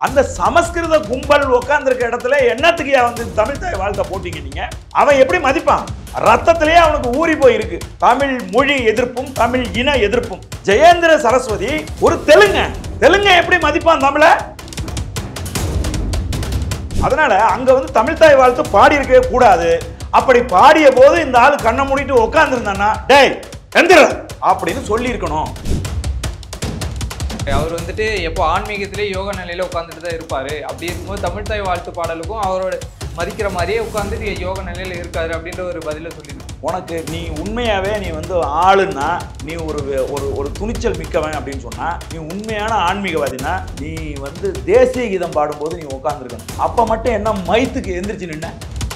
அந்த சமஸ்கிருத கும்பல் உட்கார்ந்திருக்க இடத்துல என்னத்துக்கு வந்து தமிழ் தாய் வாழ்க்கை போட்டீங்க நீங்க அவன் எப்படி மதிப்பான் ரத்தத்திலேயே அவனுக்கு ஊறி போயிருக்கு தமிழ் மொழி எதிர்ப்பும் தமிழ் இன எதிர்ப்பும் ஜெயேந்திர சரஸ்வதி ஒரு தெலுங்க தெலுங்க எப்படி மதிப்பான் தமிழ அதனால அங்க வந்து தமிழ் தாய் வாழ்த்து பாடி இருக்கவே கூடாது அப்படி பாடிய போது இந்த ஆளு கண்ணை மூடிட்டு உட்கார்ந்துருந்தான்னா டேய் எந்திர அப்படின்னு சொல்லி இருக்கணும் அவர் வந்துட்டு எப்போ ஆன்மீகத்திலே யோக நிலையில உட்காந்துட்டு தான் இருப்பாரு அப்படி இருக்கும்போது தமிழ் தாய் வாழ்த்து பாடலுக்கும் அவரோட மதிக்கிற மாதிரியே உட்காந்துட்டு யோக நிலையில இருக்காரு அப்படின்ற ஒரு பதில சொல்லியிருக்கு உனக்கு நீ உண்மையாவே நீ வந்து ஆளுன்னா நீ ஒரு வே- ஒரு ஒரு துணிச்சல் மிக்கவன் அப்படின்னு சொன்னா நீ உண்மையான ஆன்மீகவாதினா நீ வந்து தேசிய கீதம் பாடும்போது நீ உட்காந்துருக்கணும் அப்ப மட்டும் என்ன மைத்துக்கு எந்திரிச்சு நின்ன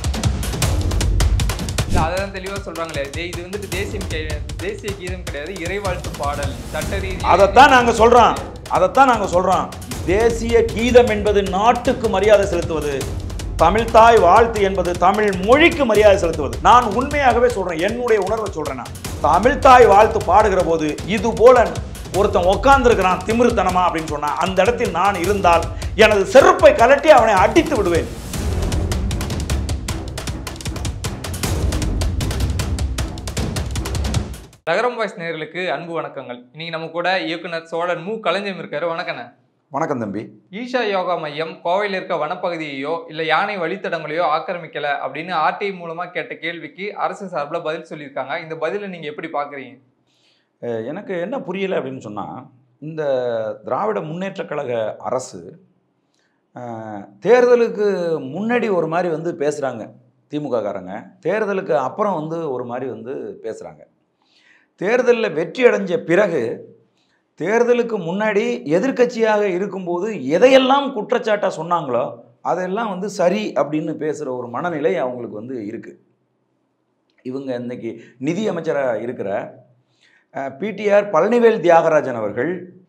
இல்ல அதான் தெளிவா சொல்றாங்களே தே- இது வந்துட்டு தேசியம் கே- தேசிய கீதம் கிடையாது இறைவாழ்த்து பாடல் சட்ட ரீதியாக அதைத்தான் நாங்க சொல்றோம் அதைத்தான் நாங்க சொல்றோம் தேசிய கீதம் என்பது நாட்டுக்கு மரியாதை செலுத்துவது தமிழ் தாய் வாழ்த்து என்பது தமிழ் மொழிக்கு மரியாதை செலுத்துவது நான் உண்மையாகவே சொல்றேன் என்னுடைய உணர்வை சொல்றேன் நான் தமிழ் தாய் வாழ்த்து பாடுகிற போது இது போல ஒருத்தன் உட்கார்ந்துருக்கிறான் திமிருத்தனமா அப்படின்னு சொன்னா அந்த இடத்தில் நான் இருந்தால் எனது செருப்பை கலட்டி அவனை அடித்து விடுவேன் நகரம் வாய்ஸ் நேயர்களுக்கு அன்பு வணக்கங்கள் இன்னைக்கு நம்ம கூட இயக்குனர் சோழன் மு கலைஞம் இருக்காரு வணக்கண்ணே வணக்கம் தம்பி ஈஷா யோகா மையம் கோவையில் இருக்க வனப்பகுதியையோ இல்ல யானை வழித்தடங்களையோ ஆக்கிரமிக்கல அப்படின்னு ஆர்டிஐ மூலமா கேட்ட கேள்விக்கு அரசு சார்பில் பதில் சொல்லியிருக்காங்க இந்த பதிலை நீங்க எப்படி பாக்குறீங்க அஹ் எனக்கு என்ன புரியல அப்படின்னு சொன்னால் இந்த திராவிட முன்னேற்றக் கழக அரசு அஹ், தேர்தலுக்கு முன்னாடி ஒரு மாதிரி வந்து பேசுகிறாங்க திமுககாரங்க தேர்தலுக்கு அப்புறம் வந்து ஒரு மாதிரி வந்து பேசுகிறாங்க தேர்தலில் வெற்றி அடைஞ்ச பிறகு தேர்தலுக்கு முன்னாடி எதிர்க்கட்சியாக இருக்கும்போது எதையெல்லாம் குற்றச்சாட்டாக சொன்னாங்களோ அதெல்லாம் வந்து சரி அப்படின்னு பேசுகிற ஒரு மனநிலை அவங்களுக்கு வந்து இருக்குது இவங்க இன்னைக்கு நிதி அமைச்சராக இருக்கிற பிடிஆர் பழனிவேல் தியாகராஜன் அவர்கள்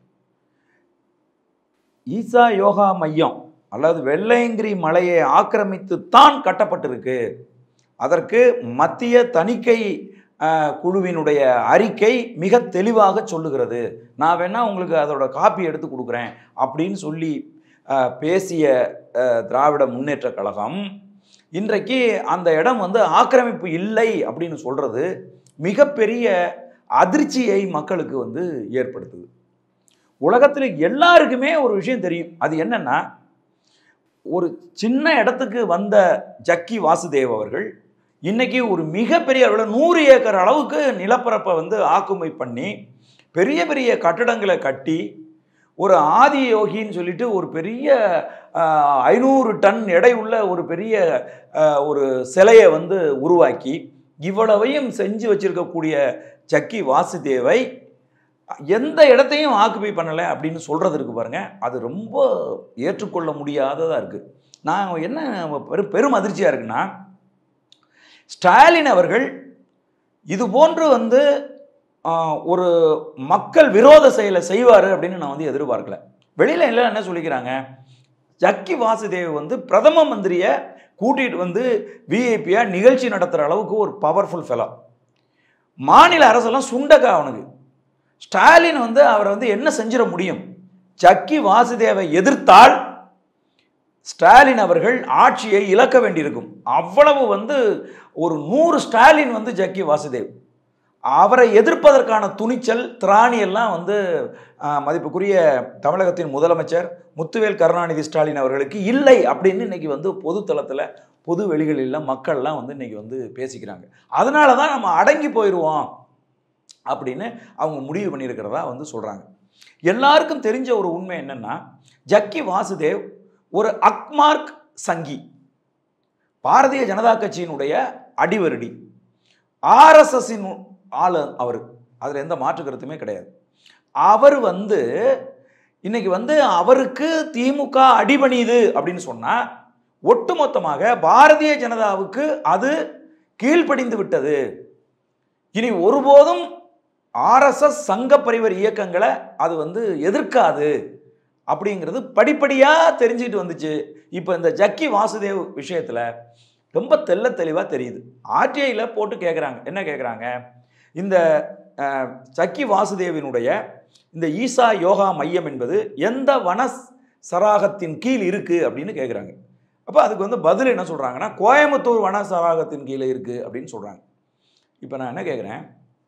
ஈசா யோகா மையம் அல்லது வெள்ளையங்கிரி மலையை ஆக்கிரமித்து தான் கட்டப்பட்டிருக்கு அதற்கு மத்திய தணிக்கை அஹ், குழுவினுடைய அறிக்கை மிக தெளிவாக சொல்லுகிறது நான் வேணா உங்களுக்கு அதோட காப்பி எடுத்து கொடுக்குறேன் அப்படின்னு சொல்லி அஹ், பேசிய அஹ், திராவிட முன்னேற்ற கழகம் இன்றைக்கு அந்த இடம் வந்து ஆக்கிரமிப்பு இல்லை அப்படின்னு சொல்றது மிகப்பெரிய அதிர்ச்சியை மக்களுக்கு வந்து ஏற்படுத்துது உலகத்தில் எல்லாருக்குமே ஒரு விஷயம் தெரியும் அது என்னன்னா ஒரு சின்ன இடத்துக்கு வந்த ஜக்கி வாசுதேவ் அவர்கள் இன்னைக்கு ஒரு மிகப்பெரிய அளவில் நூறு ஏக்கர் அளவுக்கு நிலப்பரப்பை வந்து ஆக்குமை பண்ணி பெரிய பெரிய கட்டடங்களை கட்டி ஒரு ஆதி யோகின்னு சொல்லிட்டு ஒரு பெரிய ஆஹ், ஐநூறு டன் எடை உள்ள ஒரு பெரிய ஆஹ், ஒரு சிலையை வந்து உருவாக்கி இவ்வளவையும் செஞ்சு வச்சிருக்கக்கூடிய ஜக்கி வாசுதேவை எந்த இடத்தையும் ஆக்குபை பண்ணலை அப்படின்னு சொல்கிறது இருக்கு பாருங்க அது ரொம்ப ஏற்றுக்கொள்ள முடியாததாக இருக்குது நான் என்ன பெரும் பெரும் அதிர்ச்சியாக இருக்குன்னா ஸ்டாலின் அவர்கள் இது போன்று வந்து ஆஹ், ஒரு மக்கள் விரோத செயலை செய்வார் அப்படின்னு நான் வந்து எதிர்பார்க்கல வெளியில் எல்லாம் என்ன சொல்லிக்கிறாங்க ஜக்கி வாசுதேவ் வந்து பிரதம மந்திரியை கூட்டிகிட்டு வந்து விஐபியாக நிகழ்ச்சி நடத்துகிற அளவுக்கு ஒரு பவர்ஃபுல் ஃபெலோ மாநில அரசெல்லாம் சுண்டக்கா அவனுக்கு ஸ்டாலின் வந்து அவரை வந்து என்ன செஞ்சிட முடியும் ஜக்கி வாசுதேவை எதிர்த்தால் ஸ்டாலின் அவர்கள் ஆட்சியை இழக்க வேண்டியிருக்கும் அவ்வளவு வந்து ஒரு நூறு ஸ்டாலின் வந்து ஜக்கி வாசுதேவ் அவரை எதிர்ப்பதற்கான துணிச்சல் திராணி எல்லாம் வந்து ஆஹ், மதிப்புக்குரிய தமிழகத்தின் முதலமைச்சர் முத்துவேல் கருணாநிதி ஸ்டாலின் அவர்களுக்கு இல்லை அப்படின்னு இன்னைக்கு வந்து பொதுத்தளத்தில் பொது வெளிகளில் மக்கள்லாம் வந்து இன்னைக்கு வந்து பேசிக்கிறாங்க அதனால தான் நம்ம அடங்கி போயிடுவோம் அப்படின்னு அவங்க முடிவு பண்ணியிருக்கிறதா வந்து சொல்கிறாங்க எல்லாருக்கும் தெரிஞ்ச ஒரு உண்மை என்னன்னா ஜக்கி வாசுதேவ் ஒரு அக்மார்க் சங்கி பாரதிய ஜனதா கட்சியினுடைய அடிவருடி ஆர்எஸ்எஸ்ஸின் ஆளு அவர் அதில் எந்த மாற்று கருத்துமே கிடையாது அவர் வந்து இன்னைக்கு வந்து அவருக்கு திமுக அடிபணியுது அப்படின்னு சொன்னால் ஒட்டுமொத்தமாக பாரதிய ஜனதாவுக்கு அது கீழ்ப்படிந்து விட்டது இனி ஒருபோதும் ஆர்எஸ்எஸ் சங்க பரிவர் இயக்கங்களை அது வந்து எதிர்க்காது அப்படிங்கிறது படிப்படியாக தெரிஞ்சுக்கிட்டு வந்துச்சு இப்போ இந்த ஜக்கி வாசுதேவ் விஷயத்தில் ரொம்ப தெள்ள தெளிவாக தெரியுது ஆர்டிஐயில் போட்டு கேட்குறாங்க என்ன கேட்குறாங்க இந்த அஹ், ஜக்கி வாசுதேவினுடைய இந்த ஈசா யோகா மையம் என்பது எந்த வன சராகத்தின் கீழ் இருக்கு அப்படின்னு கேட்குறாங்க அப்போ அதுக்கு வந்து பதில் என்ன சொல்கிறாங்கன்னா கோயம்புத்தூர் வன சராகத்தின் கீழே இருக்குது அப்படின்னு சொல்கிறாங்க இப்போ நான் என்ன கேட்குறேன்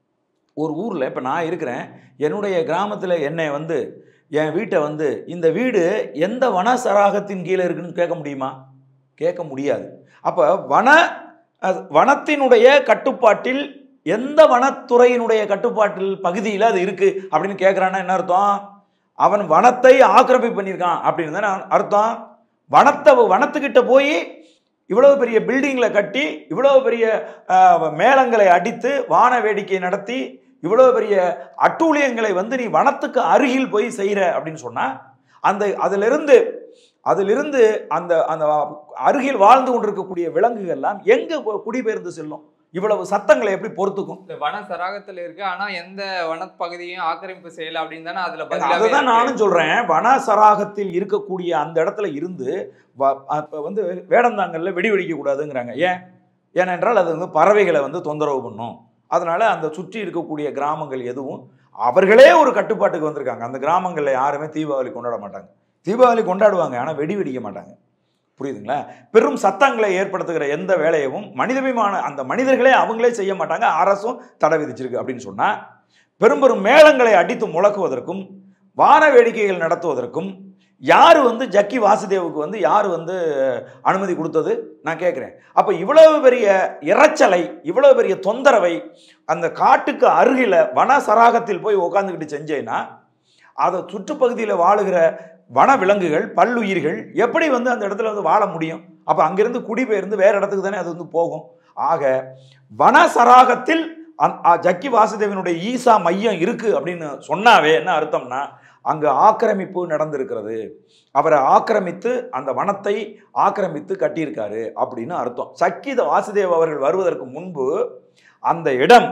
ஒரு ஊரில் இப்போ நான் இருக்கிறேன் என்னுடைய கிராமத்தில் என்னை வந்து என் வீட்டை வந்து இந்த வீடு எந்த வன சராகத்தின் கீழே இருக்குன்னு கேட்க முடியுமா கேட்க முடியாது அப்போ வன அது வனத்தினுடைய கட்டுப்பாட்டில் எந்த வனத்துறையினுடைய கட்டுப்பாட்டில் பகுதியில் அது இருக்குது அப்படின்னு கேட்குறான்னா என்ன அர்த்தம் அவன் வனத்தை ஆக்கிரமிப்பு பண்ணியிருக்கான் அப்படின்னு தானே அர்த்தம் வனத்தை வனத்துக்கிட்ட போய் இவ்வளவு பெரிய பில்டிங்கில் கட்டி இவ்வளவு பெரிய அஹ், மேளங்களை அடித்து வான வேடிக்கை நடத்தி இவ்வளவு பெரிய அட்டூழியங்களை வந்து நீ வனத்துக்கு அருகில் போய் செய்கிற அப்படின்னு சொன்னால் அந்த அதிலிருந்து அதிலிருந்து அந்த அந்த அருகில் வாழ்ந்து கொண்டிருக்கக்கூடிய விலங்குகள்லாம் எங்கே குடிபெயர்ந்து செல்லும் இவ்வளவு சத்தங்களை எப்படி பொறுத்துக்கும் இந்த வன சராகத்துல இருக்கு ஆனா எந்த வனப்பகுதியும் ஆக்கிரமிப்பு செய்யல அப்படின்னு தானே அதுல பதிலாவே அதுதான் இருக்கு. நானும் சொல்றேன் வன சராகத்தில் இருக்கக்கூடிய அந்த இடத்துல இருந்து வ- அப்ப வந்து வேடந்தாங்கல்ல வெடி வெடிக்க கூடாதுங்கிறாங்க ஏன் ஏனென்றால் அது வந்து பறவைகளை வந்து தொந்தரவு பண்ணும் அதனால அந்த சுற்றி இருக்கக்கூடிய கிராமங்கள் எதுவும் அவர்களே ஒரு கட்டுப்பாட்டுக்கு வந்திருக்காங்க அந்த கிராமங்களில் யாருமே தீபாவளி கொண்டாட மாட்டாங்க தீபாவளி கொண்டாடுவாங்க ஆனால் வெடி வெடிக்க மாட்டாங்க புரியுதுங்களா பெரும் சத்தங்களை ஏற்படுத்துகிற எந்த வேலையவும் மனிதபிமான அந்த மனிதர்களே அவங்களே செய்ய மாட்டாங்க அரசும் தடை விதிச்சிருக்கு அப்படின்னு சொன்னா பெரும் பெரும் மேளங்களை அடித்து முழக்குவதற்கும் வான வேடிக்கைகள் நடத்துவதற்கும் யார் வந்து ஜக்கி வாசுதேவுக்கு வந்து யார் வந்து அனுமதி கொடுத்தது நான் கேட்குறேன் அப்போ இவ்வளவு பெரிய இரைச்சலை இவ்வளவு பெரிய தொந்தரவை அந்த காட்டுக்கு அருகில வன சராகத்தில் போய் உட்காந்துக்கிட்டு செஞ்சேன்னா அதை சுற்றுப்பகுதியில் வாழுகிற வன விலங்குகள் பல்லுயிர்கள் எப்படி வந்து அந்த இடத்துல வந்து வாழ முடியும் அப்போ அங்கிருந்து குடிபெயர்ந்து வேற இடத்துக்கு தானே அது வந்து போகும் ஆக வன சராகத்தில் அந்- அ- ஜக்கி வாசுதேவனுடைய ஈசா மையம் இருக்கு அப்படின்னு சொன்னாவே என்ன அர்த்தம்னா அங்கு ஆக்கிரமிப்பு நடந்திருக்கிறது அவரை ஆக்கிரமித்து அந்த வனத்தை ஆக்கிரமித்து கட்டியிருக்காரு அப்படின்னு அர்த்தம் சக்கி வாசுதேவ் அவர்கள் வருவதற்கு முன்பு அந்த இடம்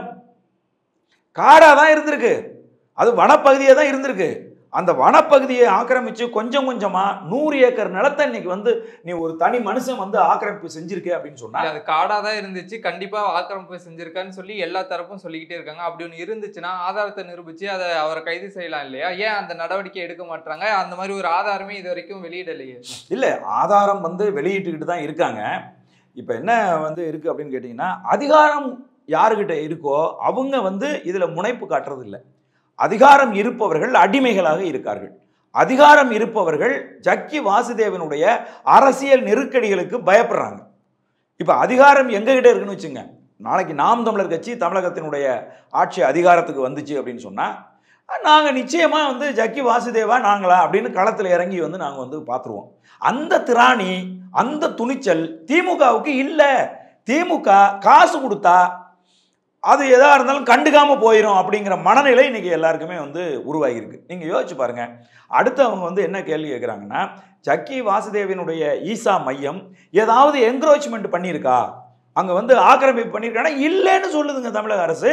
காடாக தான் இருந்திருக்கு அது வனப்பகுதியே தான் இருந்திருக்கு அந்த வனப்பகுதியை ஆக்கிரமித்து கொஞ்சம் கொஞ்சமாக நூறு ஏக்கர் நிலத்தை இன்னைக்கு வந்து நீ ஒரு தனி மனுஷன் வந்து ஆக்கிரமிப்பு செஞ்சிருக்கே அப்படின்னு சொன்னா இல்ல, அது காடா தான் இருந்துச்சு கண்டிப்பா ஆக்கிரமிப்பு செஞ்சிருக்கான்னு சொல்லி எல்லா தரப்பும் சொல்லிக்கிட்டே இருக்காங்க அப்படி ஒன்று இருந்துச்சுன்னா ஆதாரத்தை நிரூபிச்சு அதை அவரை கைது செய்யலாம் இல்லையா ஏன் அந்த நடவடிக்கை எடுக்க மாட்டாங்க அந்த மாதிரி ஒரு ஆதாரமே இது வரைக்கும் வெளியிடலையே இல்லை ஆதாரம் வந்து வெளியிட்டுக்கிட்டு தான் இருக்காங்க இப்போ என்ன வந்து இருக்குது அப்படின்னு கேட்டிங்கன்னா அதிகாரம் யாருக்கிட்ட இருக்கோ அவங்க வந்து இதில் முனைப்பு காட்டுறது இல்லை அதிகாரம் இருப்பவர்கள் அடிமைகளாக இருக்கார்கள் அதிகாரம் இருப்பவர்கள் ஜக்கி வாசுதேவனுடைய அரசியல் நெருக்கடிகளுக்கு பயப்படுறாங்க இப்போ அதிகாரம் எங்ககிட்ட இருக்குன்னு வச்சுங்க நாளைக்கு நாம் தமிழர் கட்சி தமிழகத்தினுடைய ஆட்சி அதிகாரத்துக்கு வந்துச்சு அப்படின்னு சொன்னால் நாங்கள் நிச்சயமாக வந்து ஜக்கி வாசுதேவா நாங்களா அப்படின்னு களத்தில் இறங்கி வந்து நாங்கள் வந்து பார்த்துருவோம் அந்த திராணி அந்த துணிச்சல் திமுகவுக்கு இல்லை திமுக காசு கொடுத்தா அது எதா இருந்தாலும் கண்டுக்காம போயிடும் அப்படிங்கிற மனநிலை இன்னைக்கு எல்லாருக்குமே வந்து உருவாகியிருக்கு நீங்க யோசிச்சு பாருங்க அடுத்து அவங்க வந்து என்ன கேள்வி கேட்குறாங்கன்னா ஜக்கி வாசுதேவனுடைய ஈசா மையம் ஏதாவது என்க்ரோச்மெண்ட் பண்ணியிருக்கா அங்க வந்து ஆக்கிரமிப்பு பண்ணியிருக்கானா இல்லைன்னு சொல்லுதுங்க தமிழக அரசு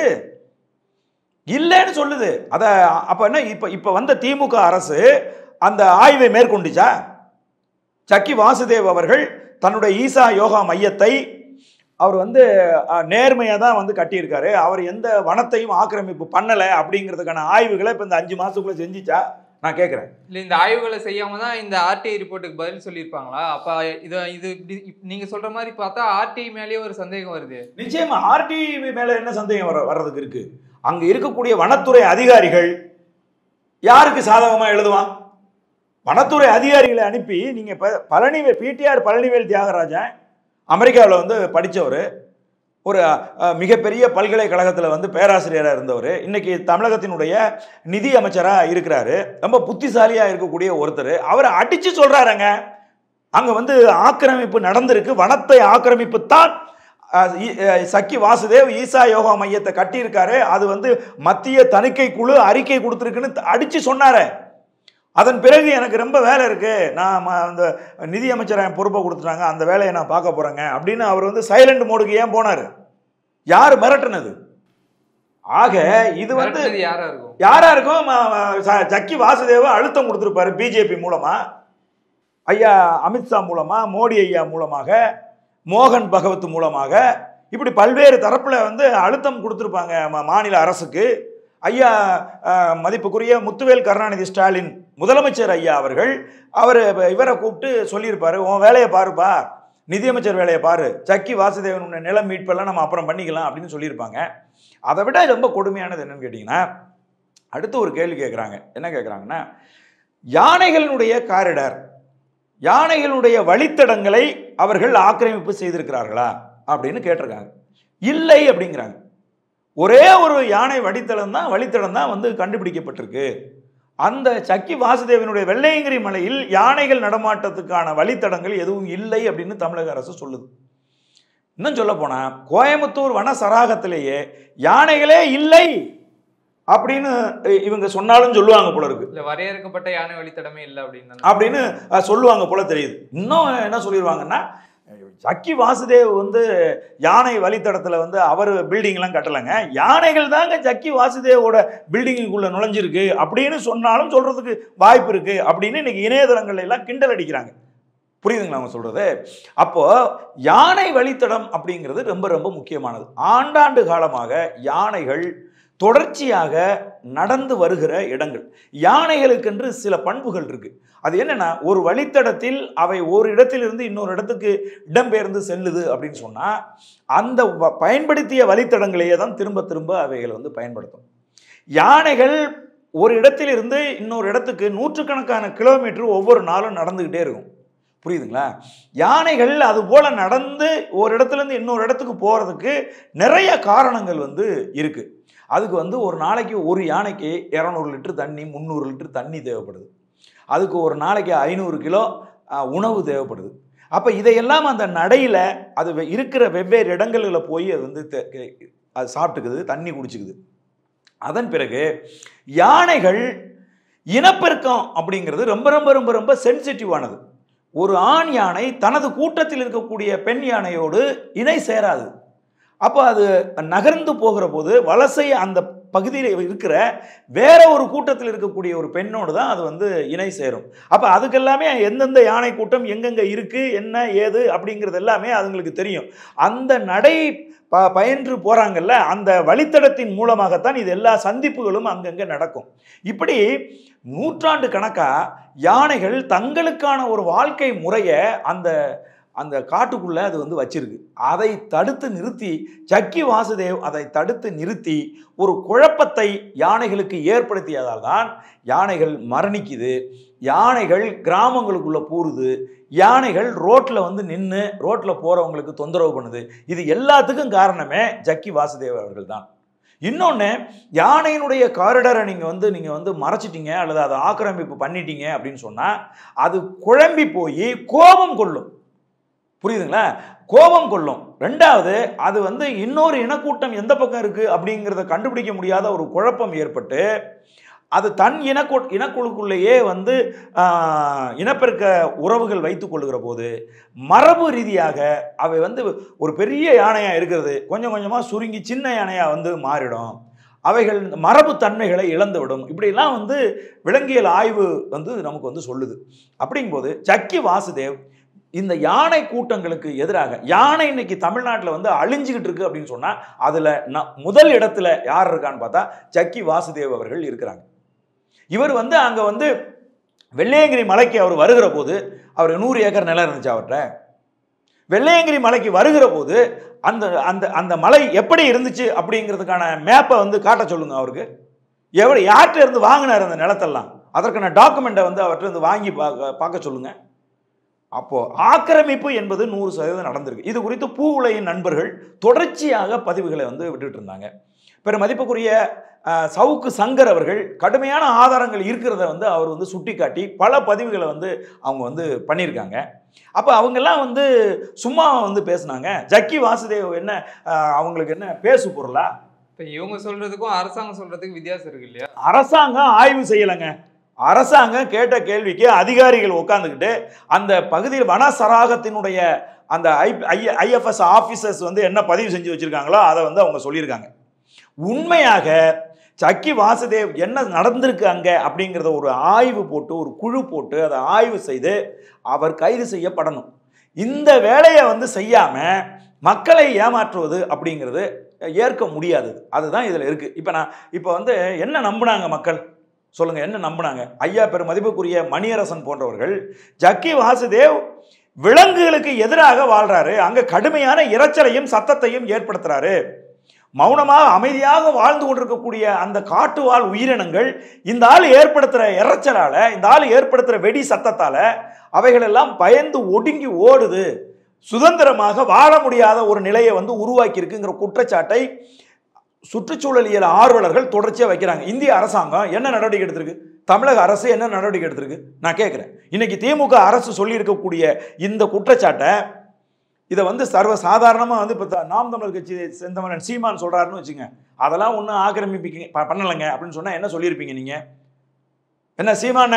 இல்லைன்னு சொல்லுது அதை அப்ப என்ன இப்ப இப்ப வந்த திமுக அரசு அந்த ஆய்வை மேற்கொண்டுச்சா சக்கி வாசுதேவ் அவர்கள் தன்னுடைய ஈசா யோகா மையத்தை அவர் வந்து நேர்மையாக தான் வந்து கட்டியிருக்காரு அவர் எந்த வனத்தையும் ஆக்கிரமிப்பு பண்ணலை அப்படிங்கிறதுக்கான ஆய்வுகளை இப்போ இந்த அஞ்சு மாதத்துக்குள்ளே செஞ்சிச்சா நான் கேட்குறேன் இல்ல இந்த ஆய்வுகளை செய்யாம தான் இந்த ஆர்டிஐ ரிப்போர்ட்டுக்கு பதில் சொல்லியிருப்பாங்களா அப்ப இது இது இப்படி இப்- நீங்க சொல்ற மாதிரி பார்த்தா ஆர்டிஐ மேலேயே ஒரு சந்தேகம் வருது நிச்சயமா ஆர்டிவி மேலே என்ன சந்தேகம் வர வர்றதுக்கு இருக்கு அங்கே இருக்கக்கூடிய வனத்துறை அதிகாரிகள் யாருக்கு சாதகமாக எழுதுவான் வனத்துறை அதிகாரிகளை அனுப்பி நீங்கள் இப்போ பழனிவேல் பிடிஆர் பழனிவேல் தியாகராஜன் அமெரிக்காவில் வந்து படித்தவர் ஒரு அஹ், மிகப்பெரிய பல்கலைக்கழகத்தில் வந்து பேராசிரியராக இருந்தவர் இன்னைக்கு தமிழகத்தினுடைய நிதி அமைச்சராக இருக்கிறாரு ரொம்ப புத்திசாலியாக இருக்கக்கூடிய ஒருத்தர் அவரை அடித்து சொல்கிறாருங்க அங்கே வந்து ஆக்கிரமிப்பு நடந்திருக்கு வனத்தை ஆக்கிரமிப்பு தான் அஹ், ஈ- அஹ், சக்கி வாசுதேவ் ஈசா யோகா மையத்தை கட்டியிருக்காரு அது வந்து மத்திய தணிக்கை குழு அறிக்கை கொடுத்துருக்குன்னு அடித்து சொன்னாரே அதன் பிறகு எனக்கு ரொம்ப வேலை இருக்கு நான் ம- அந்த நிதி அமைச்சரை என் பொறுப்பை கொடுத்துட்டாங்க அந்த வேலையை நான் பார்க்க போறேங்க அப்படின்னு அவர் வந்து சைலண்ட் மோடுக்கு ஏன் போனார் யார் மிரட்டுனது ஆக இது வந்து மிரட்டுனது யாரா இருக்கும் யாரா இருக்கும் ம- ம- ச- சக்கி வாசுதேவ அழுத்தம் கொடுத்துருப்பாரு பிஜேபி மூலமா ஐயா அமித்ஷா மூலமா மோடி ஐயா மூலமாக மோகன் பகவத் மூலமாக இப்படி பல்வேறு தரப்புல வந்து அழுத்தம் கொடுத்துருப்பாங்க ம- மாநில அரசுக்கு ஐயா அஹ், மதிப்புக்குரிய முத்துவேல் கருணாநிதி ஸ்டாலின் முதலமைச்சர் ஐயா அவர்கள் அவர் இவரை கூப்பிட்டு சொல்லியிருப்பாரு உன் வேலையை பாருப்பா நிதியமைச்சர் வேலையை பாரு சக்கி வாசுதேவன் உன்னை நிலம் மீட்பெல்லாம் நம்ம அப்புறம் பண்ணிக்கலாம் அப்படின்னு சொல்லியிருப்பாங்க அதை விட ரொம்ப கொடுமையானது என்னன்னு கேட்டிங்கன்னா அடுத்து ஒரு கேள்வி கேட்குறாங்க என்ன கேட்குறாங்கன்னா யானைகளினுடைய காரிடர் யானைகளுடைய வழித்தடங்களை அவர்கள் ஆக்கிரமிப்பு செய்திருக்கிறார்களா அப்படின்னு கேட்டிருக்காங்க இல்லை அப்படிங்கிறாங்க ஒரே ஒரு யானை வழித்தடம் தான் வழித்தடம் தான் வந்து கண்டுபிடிக்கப்பட்டிருக்கு அந்த சக்கி வாசுதேவனுடைய வெள்ளையங்கிரி மலையில் யானைகள் நடமாட்டத்துக்கான வழித்தடங்கள் எதுவும் இல்லை அப்படின்னு தமிழக அரசு சொல்லுது இன்னும் சொல்ல போனா கோயம்புத்தூர் வன சராகத்திலேயே யானைகளே இல்லை அப்படின்னு இவங்க சொன்னாலும் சொல்லுவாங்க போல இருக்கு இல்ல வரையறுக்கப்பட்ட யானை வழித்தடமே இல்ல அப்படின்னு அப்படின்னு அஹ், சொல்லுவாங்க போல தெரியுது இன்னும் என்ன சொல்லிடுவாங்கன்னா சக்கி வாசுதேவ் வந்து யானை வழித்தடத்தில் வந்து அவர் பில்டிங்லாம் கட்டலைங்க யானைகள் தாங்க சக்கி வாசுதேவோட பில்டிங்குக்குள்ளே நுழைஞ்சிருக்கு அப்படின்னு சொன்னாலும் சொல்கிறதுக்கு வாய்ப்பு இருக்குது அப்படின்னு இன்னைக்கு இணையதளங்கள்ல எல்லாம் கிண்டல் அடிக்கிறாங்க புரியுதுங்களா அவங்க சொல்கிறது அப்போது யானை வழித்தடம் அப்படிங்கிறது ரொம்ப ரொம்ப முக்கியமானது ஆண்டாண்டு காலமாக யானைகள் தொடர்ச்சியாக நடந்து வருகிற இடங்கள் யானைகளுக்கென்று சில பண்புகள் இருக்கு அது என்னன்னா ஒரு வழித்தடத்தில் அவை ஒரு இடத்திலிருந்து இன்னொரு இடத்துக்கு இடம்பெயர்ந்து செல்லுது அப்படின்னு சொன்னா அந்த வ- பயன்படுத்திய வழித்தடங்களையே தான் திரும்ப திரும்ப அவைகள் வந்து பயன்படுத்தும் யானைகள் ஒரு இடத்திலிருந்து இன்னொரு இடத்துக்கு நூற்றுக்கணக்கான கிலோமீட்டர் ஒவ்வொரு நாளும் நடந்துக்கிட்டே இருக்கும் புரியுதுங்களா யானைகள் அது போல நடந்து ஒரு இடத்துல இருந்து இன்னொரு இடத்துக்கு போறதுக்கு நிறைய காரணங்கள் வந்து இருக்கு அதுக்கு வந்து ஒரு நாளைக்கு ஒரு யானைக்கு இரநூறு லிட்டர் தண்ணி முந்நூறு லிட்டர் தண்ணி தேவைப்படுது அதுக்கு ஒரு நாளைக்கு ஐநூறு கிலோ அஹ், உணவு தேவைப்படுது அப்போ இதையெல்லாம் அந்த நடையில் அது வெ- இருக்கிற வெவ்வேறு இடங்களில் போய் அது வந்து தே- கே- அது சாப்பிட்டுக்குது தண்ணி குடிச்சுக்குது அதன் பிறகு யானைகள் இனப்பெருக்கம் அப்படிங்கிறது ரொம்ப ரொம்ப ரொம்ப ரொம்ப சென்சிட்டிவானது ஒரு ஆண் யானை தனது கூட்டத்தில் இருக்கக்கூடிய பெண் யானையோடு இணை சேராது அப்போ அது நகர்ந்து போகிற போது வலசை அந்த பகுதியில் இருக்கிற வேற ஒரு கூட்டத்தில் இருக்கக்கூடிய ஒரு பெண்ணோடு தான் அது வந்து இணை சேரும் அப்போ அதுக்கெல்லாமே எந்தெந்த யானை கூட்டம் எங்கெங்கே இருக்குது என்ன ஏது அப்படிங்கிறது எல்லாமே அதுங்களுக்கு தெரியும் அந்த நடை ப பயின்று போகிறாங்கல்ல அந்த வழித்தடத்தின் மூலமாகத்தான் இது எல்லா சந்திப்புகளும் அங்கங்கே நடக்கும் இப்படி நூற்றாண்டு கணக்காக யானைகள் தங்களுக்கான ஒரு வாழ்க்கை முறையை அந்த அந்த காட்டுக்குள்ளே அது வந்து வச்சிருக்கு அதை தடுத்து நிறுத்தி சக்கி வாசுதேவ் அதை தடுத்து நிறுத்தி ஒரு குழப்பத்தை யானைகளுக்கு ஏற்படுத்தியதால் தான் யானைகள் மரணிக்குது யானைகள் கிராமங்களுக்குள்ளே பூருது யானைகள் ரோட்டில் வந்து நின்று ரோட்டில் போகிறவங்களுக்கு தொந்தரவு பண்ணுது இது எல்லாத்துக்கும் காரணமே ஜக்கி வாசுதேவ் அவர்கள் தான் இன்னொன்று யானையினுடைய காரிடரை நீங்கள் வந்து நீங்கள் வந்து மறைச்சிட்டீங்க அல்லது அதை ஆக்கிரமிப்பு பண்ணிட்டீங்க அப்படின்னு சொன்னால் அது குழம்பி போய் கோபம் கொள்ளும் புரியுதுங்களா கோபம் கொள்ளும் ரெண்டாவது அது வந்து இன்னொரு இனக்கூட்டம் எந்த பக்கம் இருக்குது அப்படிங்கிறத கண்டுபிடிக்க முடியாத ஒரு குழப்பம் ஏற்பட்டு அது தன் இனக்கு இனக்குழுக்குள்ளேயே வந்து ஆஹ், இனப்பெருக்க உறவுகள் வைத்துக் கொள்ளுகிற போது மரபு ரீதியாக அவை வந்து ஒரு பெரிய யானையாக இருக்கிறது கொஞ்சம் கொஞ்சமாக சுருங்கி சின்ன யானையாக வந்து மாறிடும் அவைகள் மரபு தன்மைகளை இழந்துவிடும் இப்படிலாம் வந்து விலங்கியல் ஆய்வு வந்து நமக்கு வந்து சொல்லுது அப்படிங்கும்போது சக்கி வாசுதேவ் இந்த யானை கூட்டங்களுக்கு எதிராக யானை இன்னைக்கு தமிழ்நாட்டில் வந்து அழிஞ்சுக்கிட்டு இருக்கு அப்படின்னு சொன்னால் அதில் ந முதல் இடத்துல யார் இருக்கான்னு பார்த்தா சக்கி வாசுதேவ் அவர்கள் இருக்கிறாங்க இவர் வந்து அங்கே வந்து வெள்ளையங்கிரி மலைக்கு அவர் வருகிற போது அவர் நூறு ஏக்கர் நிலம் இருந்துச்சு அவர்கிட்ட வெள்ளையங்கிரி மலைக்கு வருகிற போது அந்த அந்த அந்த மலை எப்படி இருந்துச்சு அப்படிங்கிறதுக்கான மேப்பை வந்து காட்ட சொல்லுங்க அவருக்கு எவ்வளோ யார்கிட்ட இருந்து வாங்கினார் அந்த நிலத்தெல்லாம் அதற்கான டாக்குமெண்ட்டை வந்து அவர்கிட்ட இருந்து வாங்கி பார்க்க பார்க்க சொல்லுங்க அப்போ ஆக்கிரமிப்பு என்பது நூறு சதவீதம் நடந்திருக்கு இது குறித்து பூ உலகின் நண்பர்கள் தொடர்ச்சியாக பதிவுகளை வந்து விட்டுட்டு இருந்தாங்க பெரும் மதிப்புக்குரிய அஹ், சவுக்கு சங்கர் அவர்கள் கடுமையான ஆதாரங்கள் இருக்கிறத வந்து அவர் வந்து சுட்டிக்காட்டி பல பதிவுகளை வந்து அவங்க வந்து பண்ணியிருக்காங்க அப்போ அவங்கெல்லாம் வந்து சும்மா வந்து பேசுனாங்க ஜக்கி வாசுதேவ் என்ன அஹ், அவங்களுக்கு என்ன பேசு பொருளா இப்ப இவங்க சொல்றதுக்கும் அரசாங்கம் சொல்றதுக்கு வித்தியாசம் இருக்கு இல்லையா அரசாங்கம் ஆய்வு செய்யலைங்க அரசாங்கம் கேட்ட கேள்விக்கு அதிகாரிகள் உட்காந்துக்கிட்டு அந்த பகுதியில் வன சராகத்தினுடைய அந்த ஐ ஐஎஃப்எஸ் ஆஃபீஸர்ஸ் வந்து என்ன பதிவு செஞ்சு வச்சிருக்காங்களோ அதை வந்து அவங்க சொல்லியிருக்காங்க உண்மையாக சக்கி வாசுதேவ் என்ன நடந்திருக்கு அங்கே அப்படிங்கிறத ஒரு ஆய்வு போட்டு ஒரு குழு போட்டு அதை ஆய்வு செய்து அவர் கைது செய்யப்படணும் இந்த வேலையை வந்து செய்யாமல் மக்களை ஏமாற்றுவது அப்படிங்கிறது ஏற்க முடியாது அதுதான் இதில் இருக்குது இப்போ நான் இப்போ வந்து என்ன நம்பினாங்க மக்கள் சொல்லுங்க என்ன நம்பினாங்க ஐயா பெரும் மதிப்புக்குரிய மணியரசன் போன்றவர்கள் ஜக்கி வாசுதேவ் விலங்குகளுக்கு எதிராக வாழ்றாரு அங்க கடுமையான இரைச்சலையும் சத்தத்தையும் ஏற்படுத்துறாரு மௌனமாக அமைதியாக வாழ்ந்து கொண்டிருக்கக்கூடிய அந்த காட்டுவாழ் உயிரினங்கள் இந்த ஆள் ஏற்படுத்துற இரைச்சலால இந்த ஆள் ஏற்படுத்துற வெடி சத்தத்தால அவைகளெல்லாம் பயந்து ஒடுங்கி ஓடுது சுதந்திரமாக வாழ முடியாத ஒரு நிலையை வந்து உருவாக்கி இருக்குங்கிற குற்றச்சாட்டை சுற்றுச்சூழலியல் ஆர்வலர்கள் தொடர்ச்சியாக வைக்கிறாங்க இந்திய அரசாங்கம் என்ன நடவடிக்கை எடுத்திருக்கு தமிழக அரசு என்ன நடவடிக்கை எடுத்திருக்கு நான் கேட்குறேன் இன்னைக்கு திமுக அரசு சொல்லியிருக்கக்கூடிய இந்த குற்றச்சாட்டை இதை வந்து சர்வ சாதாரணமாக வந்து இப்போ நாம் தமிழர் கட்சி செந்தமரன் சீமான் சொல்கிறாருன்னு வச்சுங்க அதெல்லாம் ஒன்றும் ஆக்கிரமிப்பிக்க ப- பண்ணலைங்க அப்படின்னு சொன்னால் என்ன சொல்லியிருப்பீங்க நீங்கள் என்ன சீமானே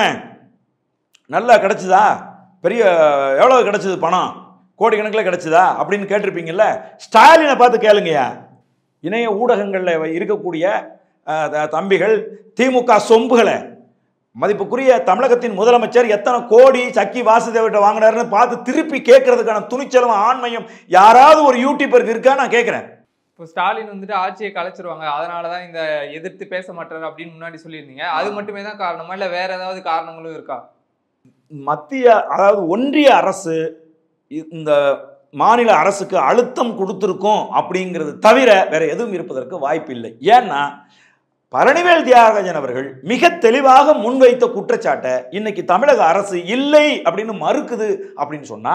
நல்லா கிடச்சிதா பெரிய எவ்வளோ கிடச்சிது பணம் கோடிக்கணக்கில் கிடச்சிதா அப்படின்னு கேட்டிருப்பீங்கல்ல ஸ்டாலினை பார்த்து கேளுங்கய்யா இணைய ஊடகங்களில் இருக்கக்கூடிய அஹ், த- தம்பிகள் திமுக சொம்புகளை மதிப்புக்குரிய தமிழகத்தின் முதலமைச்சர் எத்தனை கோடி சக்கி வாசுதேவர்கிட்ட வாங்கினாருன்னு பார்த்து திருப்பி கேட்கறதுக்கான துணிச்சலும் ஆண்மையும் யாராவது ஒரு யூடியூபருக்கு இருக்கா நான் கேட்குறேன் இப்போ ஸ்டாலின் வந்துட்டு ஆட்சியை கலைச்சிருவாங்க அதனாலதான் இந்த எதிர்த்து பேச மாட்டாரு அப்படின்னு முன்னாடி சொல்லியிருந்தீங்க அது மட்டுமே தான் காரணமா இல்ல வேற ஏதாவது காரணங்களும் இருக்கா மத்திய அதாவது ஒன்றிய அரசு இ- இந்த மாநில அரசுக்கு அழுத்தம் கொடுத்துருக்கோம் அப்படிங்கிறது தவிர வேற எதுவும் இருப்பதற்கு வாய்ப்பில்லை ஏன்னா பழனிவேல் தியாகராஜன் அவர்கள் மிக தெளிவாக முன்வைத்த குற்றச்சாட்டை இன்னைக்கு தமிழக அரசு இல்லை அப்படின்னு மறுக்குது அப்படின்னு சொன்னா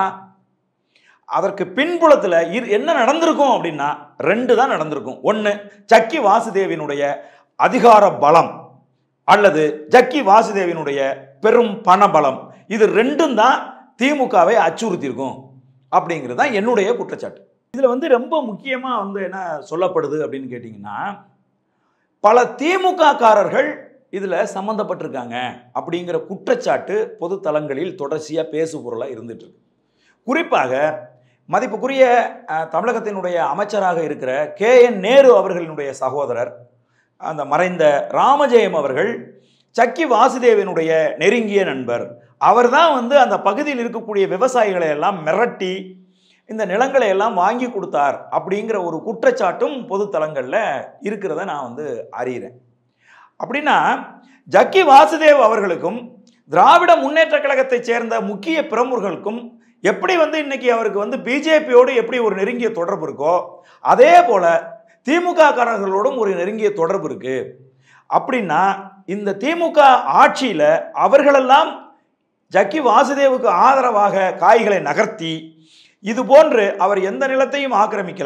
அதற்கு பின்புலத்தில் இரு என்ன நடந்திருக்கும் அப்படின்னா ரெண்டு தான் நடந்திருக்கும் ஒன்று சக்கி வாசுதேவினுடைய அதிகார பலம் அல்லது ஜக்கி வாசுதேவினுடைய பெரும் பணபலம் இது ரெண்டும் தான் திமுகவை அச்சுறுத்தியிருக்கும் அப்படிங்கிறது தான் என்னுடைய குற்றச்சாட்டு இதில் வந்து ரொம்ப முக்கியமாக வந்து என்ன சொல்லப்படுது அப்படின்னு கேட்டிங்கன்னா பல திமுக காரர்கள் இதில் சம்மந்தப்பட்டிருக்காங்க அப்படிங்கிற குற்றச்சாட்டு பொது தளங்களில் தொடர்ச்சியாக பேசு பொருளாக இருந்துட்டு இருக்கு குறிப்பாக மதிப்புக்குரிய அஹ், தமிழகத்தினுடைய அமைச்சராக இருக்கிற கே என் நேரு அவர்களினுடைய சகோதரர் அந்த மறைந்த ராமஜெயம் அவர்கள் சக்கி வாசுதேவனுடைய நெருங்கிய நண்பர் அவர்தான் வந்து அந்த பகுதியில் இருக்கக்கூடிய விவசாயிகளை எல்லாம் மிரட்டி இந்த நிலங்களை எல்லாம் வாங்கி கொடுத்தார் அப்படிங்கிற ஒரு குற்றச்சாட்டும் பொது தளங்களில் இருக்கிறத நான் வந்து அறிகிறேன் அப்படின்னா ஜக்கி வாசுதேவ் அவர்களுக்கும் திராவிட முன்னேற்ற கழகத்தைச் சேர்ந்த முக்கிய பிரமுகர்களுக்கும் எப்படி வந்து இன்னைக்கு அவருக்கு வந்து பிஜேபியோடு எப்படி ஒரு நெருங்கிய தொடர்பு இருக்கோ அதே போல திமுக காரர்களோடும் ஒரு நெருங்கிய தொடர்பு இருக்கு அப்படின்னா இந்த திமுக ஆட்சியில் அவர்களெல்லாம் ஜக்கி வாசுதேவுக்கு ஆதரவாக காய்களை நகர்த்தி இது போன்று அவர் எந்த நிலத்தையும் ஆக்கிரமிக்கல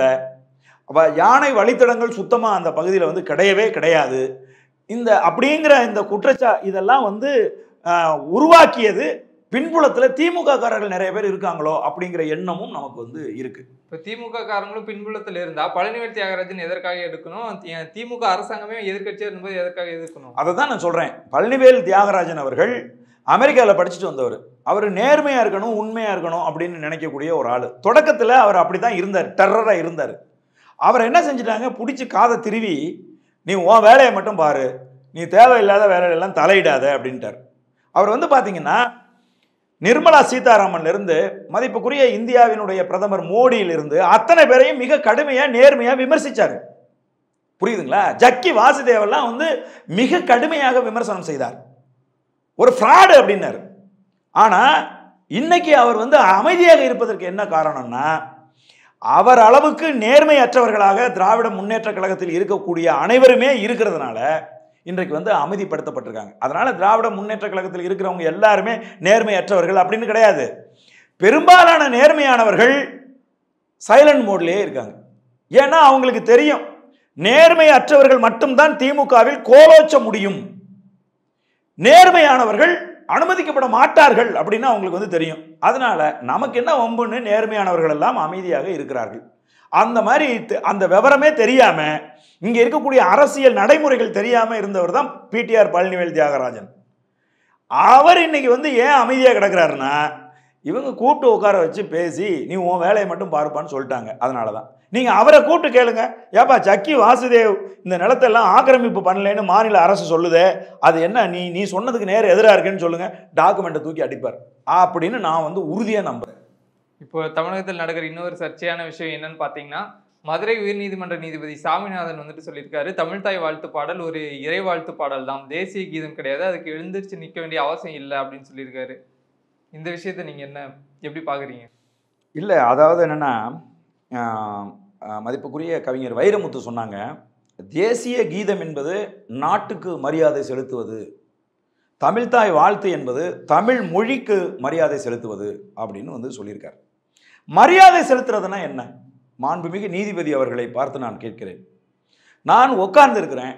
அவ யானை வழித்தடங்கள் சுத்தமாக அந்த பகுதியில் வந்து கிடையவே கிடையாது இந்த அப்படிங்கிற இந்த குற்றச்சா இதெல்லாம் வந்து ஆஹ், உருவாக்கியது பின்புலத்தில் திமுக காரர்கள் நிறைய பேர் இருக்காங்களோ அப்படிங்கிற எண்ணமும் நமக்கு வந்து இருக்கு இப்ப திமுக காரங்களும் பின்புலத்துல இருந்தா பழனிவேல் தியாகராஜன் எதற்காக எடுக்கணும் தி- திமுக அரசாங்கமே எதிர்க்கட்சியா இருக்கும்போது எதற்காக எதிர்க்கணும் அதை தான் நான் சொல்கிறேன் பழனிவேல் தியாகராஜன் அவர்கள் அமெரிக்காவில் படிச்சுட்டு வந்தவர் அவர் நேர்மையாக இருக்கணும் உண்மையாக இருக்கணும் அப்படின்னு நினைக்கக்கூடிய ஒரு ஆள் தொடக்கத்தில் அவர் அப்படி தான் இருந்தார் டெரராக இருந்தார் அவர் என்ன செஞ்சிட்டாங்க பிடிச்சி காதை திருவி நீ உன் வேலையை மட்டும் பாரு நீ தேவையில்லாத வேலையெல்லாம் தலையிடாத அப்படின்ட்டார் அவர் வந்து பார்த்தீங்கன்னா நிர்மலா சீதாராமன்ல இருந்து மதிப்புக்குரிய இந்தியாவினுடைய பிரதமர் மோடியிலிருந்து அத்தனை பேரையும் மிக கடுமையாக நேர்மையாக விமர்சிச்சாரு புரியுதுங்களா ஜக்கி வாசுதேவெல்லாம் வந்து மிக கடுமையாக விமர்சனம் செய்தார் ஒரு ஃப்ராடு அப்படின்னாரு ஆனால் இன்னைக்கு அவர் வந்து அமைதியாக இருப்பதற்கு என்ன காரணம்னா அவர் அளவுக்கு நேர்மையற்றவர்களாக திராவிட முன்னேற்ற கழகத்தில் இருக்கக்கூடிய அனைவருமே இருக்கிறதுனால இன்றைக்கு வந்து அமைதிப்படுத்தப்பட்டிருக்காங்க அதனால திராவிட முன்னேற்ற கழகத்தில் இருக்கிறவங்க எல்லாருமே நேர்மையற்றவர்கள் அப்படின்னு கிடையாது பெரும்பாலான நேர்மையானவர்கள் சைலண்ட் மோட்லேயே இருக்காங்க ஏன்னா அவங்களுக்கு தெரியும் நேர்மையற்றவர்கள் மட்டும்தான் திமுகவில் கோலோச்ச முடியும் நேர்மையானவர்கள் அனுமதிக்கப்பட மாட்டார்கள் அப்படின்னு அவங்களுக்கு வந்து தெரியும் அதனால நமக்கு என்ன வம்புன்னு நேர்மையானவர்கள் எல்லாம் அமைதியாக இருக்கிறார்கள் அந்த மாதிரி தெ- அந்த விவரமே தெரியாம இங்க இருக்கக்கூடிய அரசியல் நடைமுறைகள் தெரியாம இருந்தவர் தான் பிடிஆர் பழனிவேல் தியாகராஜன் அவர் இன்னைக்கு வந்து ஏன் அமைதியாக கிடக்குறாருன்னா இவங்க கூப்பிட்டு உட்கார வச்சு பேசி நீ உன் வேலையை மட்டும் பாருப்பான்னு சொல்லிட்டாங்க அதனால தான் நீங்கள் அவரை கூப்பிட்டு கேளுங்க ஏப்பா சக்கி வாசுதேவ் இந்த நிலத்தெல்லாம் ஆக்கிரமிப்பு பண்ணலைன்னு மாநில அரசு சொல்லுதே அது என்ன நீ நீ சொன்னதுக்கு நேர் எதிராக இருக்குன்னு சொல்லுங்க டாக்குமெண்ட்டை தூக்கி அடிப்பார் அப்படின்னு நான் வந்து உறுதியாக நம்புறேன் இப்போ தமிழகத்தில் நடக்கிற இன்னொரு சர்ச்சையான விஷயம் என்னன்னு பார்த்தீங்கன்னா மதுரை உயர்நீதிமன்ற நீதிபதி சாமிநாதன் வந்துட்டு சொல்லியிருக்காரு தமிழ்தாய் வாழ்த்து பாடல் ஒரு இறை வாழ்த்து பாடல் தான் தேசிய கீதம் கிடையாது அதுக்கு எழுந்திருச்சு நிற்க வேண்டிய அவசியம் இல்லை அப்படின்னு சொல்லியிருக்காரு இந்த விஷயத்த நீங்க என்ன எப்படி பாக்குறீங்க இல்லை அதாவது என்னென்னா மதிப்புக்குரிய கவிஞர் வைரமுத்து சொன்னாங்க தேசிய கீதம் என்பது நாட்டுக்கு மரியாதை செலுத்துவது தமிழ்தாய் வாழ்த்து என்பது தமிழ் மொழிக்கு மரியாதை செலுத்துவது அப்படின்னு வந்து சொல்லியிருக்கார் மரியாதை செலுத்துறதுன்னா என்ன மாண்புமிகு நீதிபதி அவர்களை பார்த்து நான் கேட்கிறேன் நான் உட்கார்ந்து இருக்கிறேன்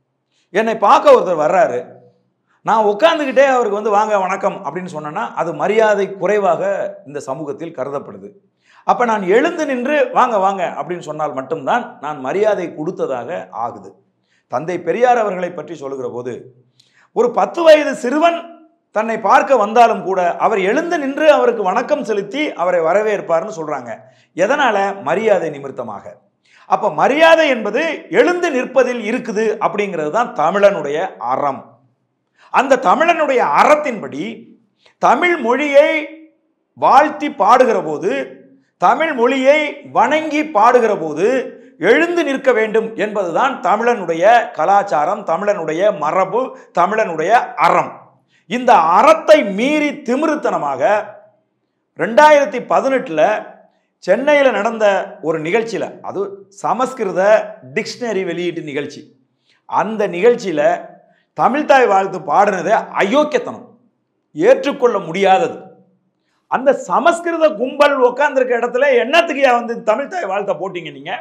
என்னை பார்க்க ஒருத்தர் வர்றாரு நான் உட்காந்துக்கிட்டே அவருக்கு வந்து வாங்க வணக்கம் அப்படின்னு சொன்னேன்னா அது மரியாதை குறைவாக இந்த சமூகத்தில் கருதப்படுது அப்போ நான் எழுந்து நின்று வாங்க வாங்க அப்படின்னு சொன்னால் மட்டும்தான் நான் மரியாதை கொடுத்ததாக ஆகுது தந்தை பெரியார் அவர்களை பற்றி சொல்லுகிற போது ஒரு பத்து வயது சிறுவன் தன்னை பார்க்க வந்தாலும் கூட அவர் எழுந்து நின்று அவருக்கு வணக்கம் செலுத்தி அவரை வரவேற்பார்னு சொல்றாங்க எதனால மரியாதை நிமித்தமாக அப்ப மரியாதை என்பது எழுந்து நிற்பதில் இருக்குது அப்படிங்கிறது தான் தமிழனுடைய அறம் அந்த தமிழனுடைய அறத்தின்படி தமிழ் மொழியை வாழ்த்தி பாடுகிற போது தமிழ் மொழியை வணங்கி பாடுகிற போது எழுந்து நிற்க வேண்டும் என்பதுதான் தமிழனுடைய கலாச்சாரம் தமிழனுடைய மரபு தமிழனுடைய அறம் இந்த அறத்தை மீறி திமிருத்தனமாக ரெண்டாயிரத்தி பதினெட்டில் சென்னையில் நடந்த ஒரு நிகழ்ச்சியில் அது சமஸ்கிருத டிக்ஷனரி வெளியீட்டு நிகழ்ச்சி அந்த நிகழ்ச்சியில் தமிழ்தாய் வாழ்த்து பாடினது அயோக்கியத்தனம் ஏற்றுக்கொள்ள முடியாதது அந்த சமஸ்கிருத கும்பல் உட்காந்துருக்க இடத்துல என்னத்துக்கு வந்து தமிழ்தாய் வாழ்த்தை போட்டீங்க நீங்க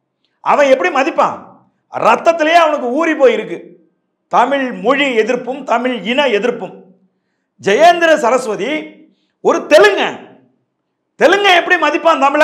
அவன் எப்படி மதிப்பான் ரத்தத்திலேயே அவனுக்கு ஊறி போயிருக்கு தமிழ் மொழி எதிர்ப்பும் தமிழ் இன எதிர்ப்பும் ஜெயேந்திர சரஸ்வதி ஒரு தெலுங்க தெலுங்க எப்படி மதிப்பான் தமிழ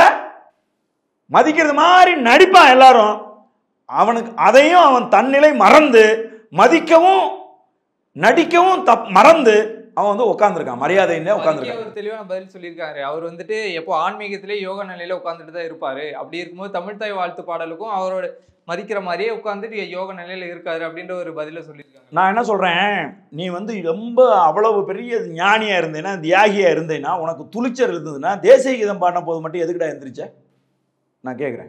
மதிக்கிறது மாதிரி நடிப்பான் எல்லாரும் அவனுக்கு அதையும் அவன் தன்னிலை மறந்து மதிக்கவும் நடிக்கவும் தப் மறந்து அவன் வந்து உட்காந்துருக்கான் மரியாதைன்னே அதுக்கே உட்காந்துருக்கான் ஒரு தெளிவான பதில் சொல்லியிருக்காரு அவர் வந்துட்டு எப்போ ஆன்மீகத்திலே யோக நிலையில உட்காந்துட்டு தான் இருப்பாரு அப்படி இருக்கும்போது தமிழ்தாய் வாழ்த்து பாடலுக்கும் அவரோட மதிக்கிற மாதிரியே உட்காந்துட்டு யோக நிலையில இருக்காரு அப்படின்ற ஒரு பதில சொல்லியிருக்காங்க நான் என்ன சொல்றேன் நீ வந்து ரொம்ப அவ்வளவு பெரிய ஞானியா இருந்தேன்னா தியாகியா இருந்தேன்னா உனக்கு துளிச்சல் இருந்ததுன்னா தேசிய கீதம் பாடின போது மட்டும் எதுக்குடா எந்திரிச்ச நான் கேட்குறேன்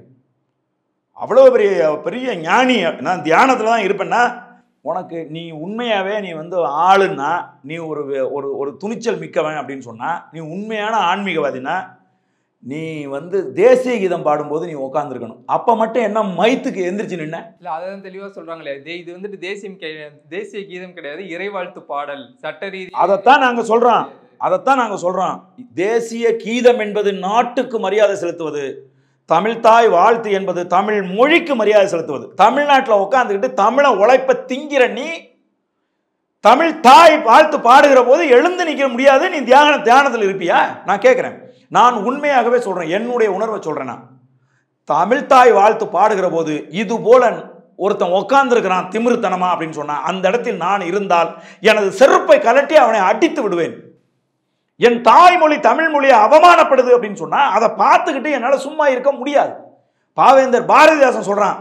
அவ்வளோ பெரிய பெரிய ஞானி நான் தியானத்தில் தான் இருப்பேன்னா உனக்கு நீ உண்மையாகவே நீ வந்து ஆளுன்னா நீ ஒரு வே- ஒரு ஒரு துணிச்சல் மிக்கவன் அப்படின்னு சொன்னா நீ உண்மையான ஆன்மீகவாதினா நீ வந்து தேசிய கீதம் பாடும்போது நீ உட்காந்துருக்கணும் அப்போ மட்டும் என்ன மைத்துக்கு எந்திரிச்சு நின்ன இல்ல அதான் தெளிவா சொல்றாங்களே தே- இது வந்துட்டு தேசியம் கெ- தேசிய கீதம் கிடையாது இறைவாழ்த்து பாடல் சட்ட ரீதி அதைத்தான் நாங்கள் சொல்கிறோம் அதைத்தான் நாங்கள் சொல்கிறோம் தேசிய கீதம் என்பது நாட்டுக்கு மரியாதை செலுத்துவது தமிழ்தாய் வாழ்த்து என்பது தமிழ் மொழிக்கு மரியாதை செலுத்துவது தமிழ்நாட்டில் உட்காந்துக்கிட்டு தமிழை உழைப்ப திங்கிற நீ தமிழ் தாய் வாழ்த்து பாடுகிற போது எழுந்து நிற்க முடியாது நீ தியான தியானத்தில் இருப்பியா நான் கேட்குறேன் நான் உண்மையாகவே சொல்கிறேன் என்னுடைய உணர்வை சொல்கிறேன் நான் தமிழ்தாய் வாழ்த்து பாடுகிற போது இது போல ஒருத்தன் உட்கார்ந்துருக்கிறான் திமிருத்தனமா அப்படின்னு சொன்னா அந்த இடத்தில் நான் இருந்தால் எனது செருப்பை கலட்டி அவனை அடித்து விடுவேன் என் தாய்மொழி தமிழ் மொழியை அவமானப்படுது அப்படின்னு சொன்னா அதை பார்த்துக்கிட்டு என்னால் சும்மா இருக்க முடியாது பாவேந்தர் பாரதிதாசன் சொல்றான்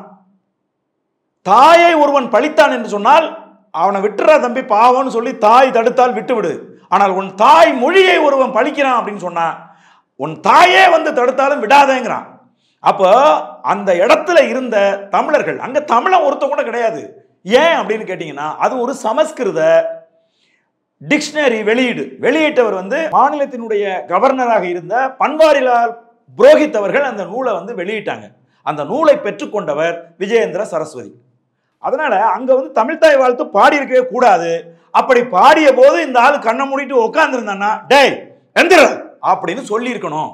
தாயை ஒருவன் பழித்தான் என்று சொன்னால் அவனை விட்டுறா தம்பி பாவம்னு சொல்லி தாய் தடுத்தால் விட்டு விடு ஆனால் உன் தாய் மொழியை ஒருவன் பழிக்கிறான் அப்படின்னு சொன்னா உன் தாயே வந்து தடுத்தாலும் விடாதேங்கிறான் அப்போ அந்த இடத்துல இருந்த தமிழர்கள் அங்க தமிழன் ஒருத்தன் கூட கிடையாது ஏன் அப்படின்னு கேட்டிங்கன்னா அது ஒரு சமஸ்கிருத டிக்ஷனரி வெளியீடு வெளியிட்டவர் வந்து மாநிலத்தினுடைய கவர்னராக இருந்த பன்வாரிலால் புரோஹித் அவர்கள் அந்த நூலை வந்து வெளியிட்டாங்க அந்த நூலை பெற்றுக்கொண்டவர் விஜயேந்திர சரஸ்வதி அதனால அங்க வந்து தமிழ்தாய் வாழ்த்து பாடி இருக்கவே கூடாது அப்படி பாடிய போது இந்த ஆள் கண்ணை மூடிட்டு உட்கார்ந்துருந்தான்னா டேய் எந்திர அப்படின்னு சொல்லியிருக்கணும்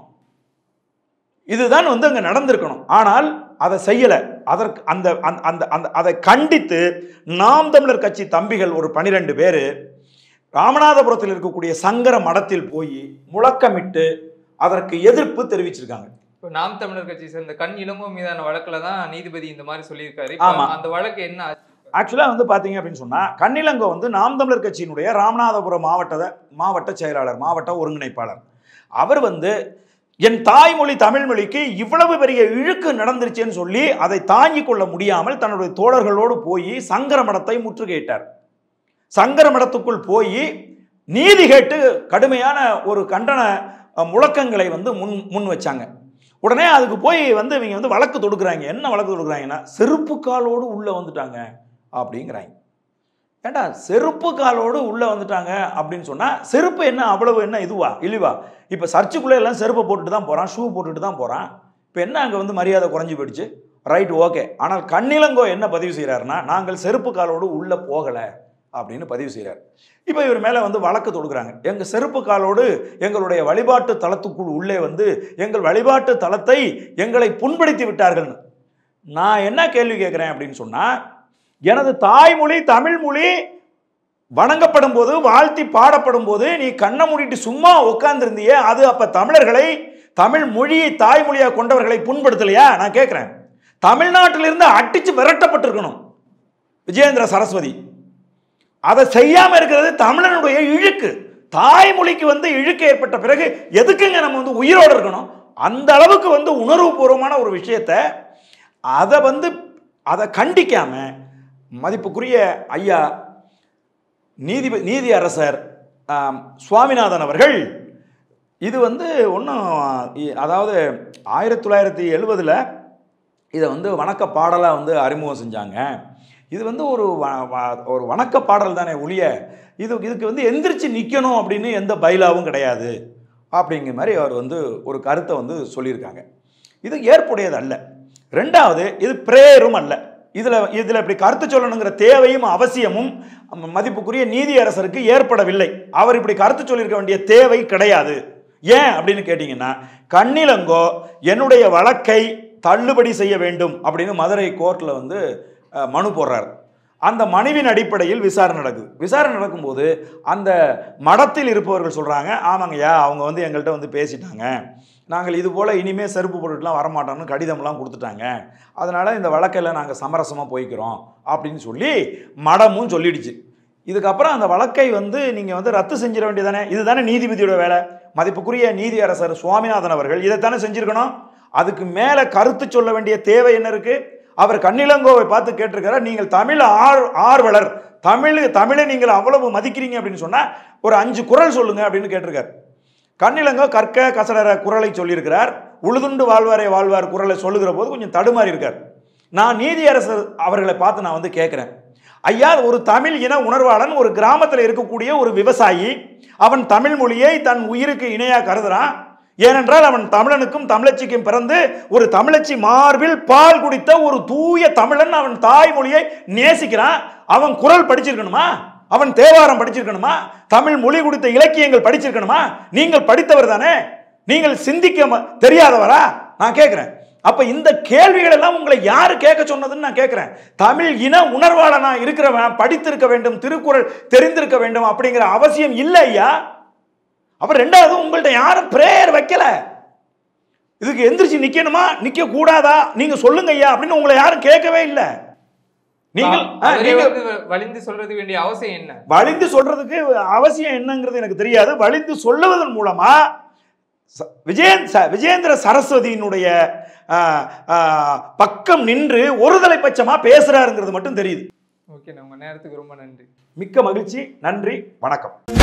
இதுதான் வந்து அங்க நடந்திருக்கணும் ஆனால் அதை செய்யல அதற்கு அந்த அந்த- அந்த அந்த அதை கண்டித்து நாம் தமிழர் கட்சி தம்பிகள் ஒரு பனிரெண்டு பேர் ராமநாதபுரத்தில் இருக்கக்கூடிய சங்கர மடத்தில் போய் முழக்கமிட்டு அதற்கு எதிர்ப்பு தெரிவிச்சிருக்காங்க இப்போ நாம் தமிழர் கட்சி சேர்ந்த கண் இளங்கோ மீதான வழக்குல தான் நீதிபதி இந்த மாதிரி சொல்லியிருக்காரு இப்ப ஆமா. அந்த வழக்கு என்ன ஆச்சு? ஆக்சுவலாக வந்து பார்த்தீங்க அப்படின்னு சொன்னால் கண்ணிலங்கோ வந்து நாம் தமிழர் கட்சியினுடைய ராமநாதபுரம் மாவட்ட மாவட்ட செயலாளர் மாவட்ட ஒருங்கிணைப்பாளர் அவர் வந்து என் தாய்மொழி தமிழ் மொழிக்கு இவ்வளவு பெரிய இழுக்கு நடந்துருச்சுன்னு சொல்லி அதை தாங்கிக் கொள்ள முடியாமல் தன்னுடைய தோழர்களோடு போய் சங்கர மடத்தை முற்றுகையிட்டார் சங்கர மடத்துக்குள் போய் நீதி கேட்டு கடுமையான ஒரு கண்டன அஹ், முழக்கங்களை வந்து முன் முன் வச்சாங்க உடனே அதுக்கு போய் வந்து இவங்க வந்து வழக்கு தொடுக்குறாங்க என்ன வழக்கு தொடுக்குறாங்கன்னா செருப்பு காலோடு உள்ளே வந்துட்டாங்க அப்படிங்கிறாங்க ஏண்டா செருப்பு காலோடு உள்ளே வந்துட்டாங்க அப்படின்னு சொன்னால் செருப்பு என்ன அவ்வளவு என்ன இதுவா இழிவா இப்போ சர்ச்சுக்குள்ளே எல்லாம் செருப்பை போட்டுட்டு தான் போகிறான் ஷூ போட்டுட்டு தான் போகிறான் இப்போ என்ன அங்கே வந்து மரியாதை குறைஞ்சி போயிடுச்சு ரைட் ஓகே ஆனால் கண்ணிலங்கோ என்ன பதிவு செய்கிறாருன்னா நாங்கள் செருப்பு காலோடு உள்ளே போகலை அப்படின்னு பதிவு செய்கிறார் இப்போ இவர் மேலே வந்து வழக்கு தொடுக்குறாங்க எங்கள் செருப்பு காலோடு எங்களுடைய வழிபாட்டு தளத்துக்குள் உள்ளே வந்து எங்கள் வழிபாட்டு தளத்தை எங்களை புண்படுத்தி விட்டார்கள்னு நான் என்ன கேள்வி கேட்குறேன் அப்படின்னு சொன்னால் எனது தாய்மொழி தமிழ் மொழி வணங்கப்படும் போது வாழ்த்தி பாடப்படும் போது நீ கண்ணை மூடிட்டு சும்மா உட்கார்ந்திருந்தியே அது அப்ப தமிழர்களை தமிழ் மொழியை தாய்மொழியாக கொண்டவர்களை புண்படுத்தலையா நான் கேட்குறேன் தமிழ்நாட்டிலிருந்து அடிச்சு விரட்டப்பட்டிருக்கணும் விஜயேந்திர சரஸ்வதி அதை செய்யாம இருக்கிறது தமிழனுடைய இழுக்கு தாய்மொழிக்கு வந்து இழுக்கு ஏற்பட்ட பிறகு எதுக்குங்க நம்ம வந்து உயிரோடு இருக்கணும் அந்த அளவுக்கு வந்து உணர்வுபூர்வமான ஒரு விஷயத்த அதை வந்து அதை கண்டிக்காம மதிப்புக்குரிய ஐயா நீதி நீதி அரசர் ஆம், சுவாமிநாதன் அவர்கள் இது வந்து ஒன்றும் அதாவது ஆயிரத்தி தொள்ளாயிரத்தி எழுபதில் இதை வந்து வணக்க பாடலாக வந்து அறிமுகம் செஞ்சாங்க இது வந்து ஒரு வ- வ- ஒரு வணக்க பாடல் தானே ஒழிய இது இதுக்கு வந்து எந்திரிச்சு நிற்கணும் அப்படின்னு எந்த பைலாவும் கிடையாது அப்படிங்கிற மாதிரி அவர் வந்து ஒரு கருத்தை வந்து சொல்லியிருக்காங்க இது ஏற்புடையது அல்ல ரெண்டாவது இது பிரேயரும் அல்ல இதில் இதில் இப்படி கருத்து சொல்லணுங்கிற தேவையும் அவசியமும் ம- மதிப்புக்குரிய நீதியரசருக்கு ஏற்படவில்லை அவர் இப்படி கருத்து சொல்லியிருக்க வேண்டிய தேவை கிடையாது ஏன் அப்படின்னு கேட்டிங்கன்னா கண்ணிலங்கோ என்னுடைய வழக்கை தள்ளுபடி செய்ய வேண்டும் அப்படின்னு மதுரை கோர்ட்டில் வந்து அஹ், மனு போடுறார் அந்த மனுவின் அடிப்படையில் விசாரணை நடக்குது விசாரணை நடக்கும்போது அந்த மடத்தில் இருப்பவர்கள் சொல்கிறாங்க ஆமாங்கய்யா அவங்க வந்து எங்கள்கிட்ட வந்து பேசிட்டாங்க நாங்கள் இது போல் இனிமேல் செருப்பு போட்டுட்டுலாம் வரமாட்டோம்னு கடிதம்லாம் கொடுத்துட்டாங்க அதனால் இந்த வழக்கில் நாங்கள் சமரசமாக போய்க்கிறோம் அப்படின்னு சொல்லி மடமும் சொல்லிடுச்சு இதுக்கப்புறம் அந்த வழக்கை வந்து நீங்கள் வந்து ரத்து செஞ்சிட வேண்டியதானே இதுதானே நீதிபதியோட வேலை மதிப்புக்குரிய நீதியரசர் சுவாமிநாதன் அவர்கள் இதைத்தானே செஞ்சிருக்கணும் அதுக்கு மேலே கருத்து சொல்ல வேண்டிய தேவை என்ன இருக்கு அவர் கண்ணிலங்கோவை பார்த்து கேட்டிருக்கிறார் நீங்கள் தமிழ் ஆர் ஆர்வலர் தமிழ் தமிழை நீங்கள் அவ்வளவு மதிக்கிறீங்க அப்படின்னு சொன்னால் ஒரு அஞ்சு குரல் சொல்லுங்க அப்படின்னு கேட்டிருக்கார் கண்ணிலங்கோ கற்க கசடர குரலை சொல்லியிருக்கிறார் உழுதுண்டு வாழ்வாரே வாழ்வார் குரலை சொல்லுகிற போது கொஞ்சம் தடுமாறி இருக்கார் நான் நீதியரசர் அவர்களை பார்த்து நான் வந்து கேட்குறேன் ஐயா ஒரு தமிழ் இன உணர்வாளன் ஒரு கிராமத்தில் இருக்கக்கூடிய ஒரு விவசாயி அவன் தமிழ் மொழியை தன் உயிருக்கு இணையாக கருதுறான் ஏனென்றால் அவன் தமிழனுக்கும் தமிழச்சிக்கும் பிறந்து ஒரு தமிழச்சி மார்பில் பால் குடித்த ஒரு தூய தமிழன் அவன் தாய்மொழியை நேசிக்கிறான் அவன் குரல் படிச்சிருக்கணுமா அவன் தேவாரம் படிச்சிருக்கணுமா தமிழ் மொழி கொடுத்த இலக்கியங்கள் படிச்சிருக்கணுமா நீங்கள் படித்தவர் தானே நீங்கள் சிந்திக்க ம- தெரியாதவரா நான் கேட்கிறேன் அப்ப இந்த கேள்விகள் எல்லாம் உங்களை யாரு கேட்க சொன்னதுன்னு நான் கேட்கிறேன் தமிழ் இன உணர்வாளனா இருக்கிறவன் படித்திருக்க வேண்டும் திருக்குறள் தெரிந்திருக்க வேண்டும் அப்படிங்கிற அவசியம் இல்லை ஐயா அப்ப ரெண்டாவது உங்கள்ட்ட யாரும் பிரேயர் வைக்கல இதுக்கு எந்திரிச்சு நிக்கணுமா நிக்க கூடாதா நீங்க சொல்லுங்க ஐயா அப்படின்னு உங்களை யாரும் கேட்கவே இல்லை நீங்கள் ஆ, அவரே நீங்க வந்து வலிந்து சொல்றது வேண்டிய அவசியம் என்ன வலிந்து சொல்றதுக்கு அவசியம் என்னங்கிறது எனக்கு தெரியாது வலிந்து சொல்லுவதன் மூலமா ச- விஜயன் ச- விஜயேந்திர சரஸ்வதியினுடைய ஆ, ஆ, பக்கம் நின்று ஒருதலை பட்சமா பேசுறாருங்கிறது மட்டும் தெரியுது ஓகே உங்க நேரத்துக்கு ரொம்ப நன்றி மிக்க மகிழ்ச்சி நன்றி வணக்கம்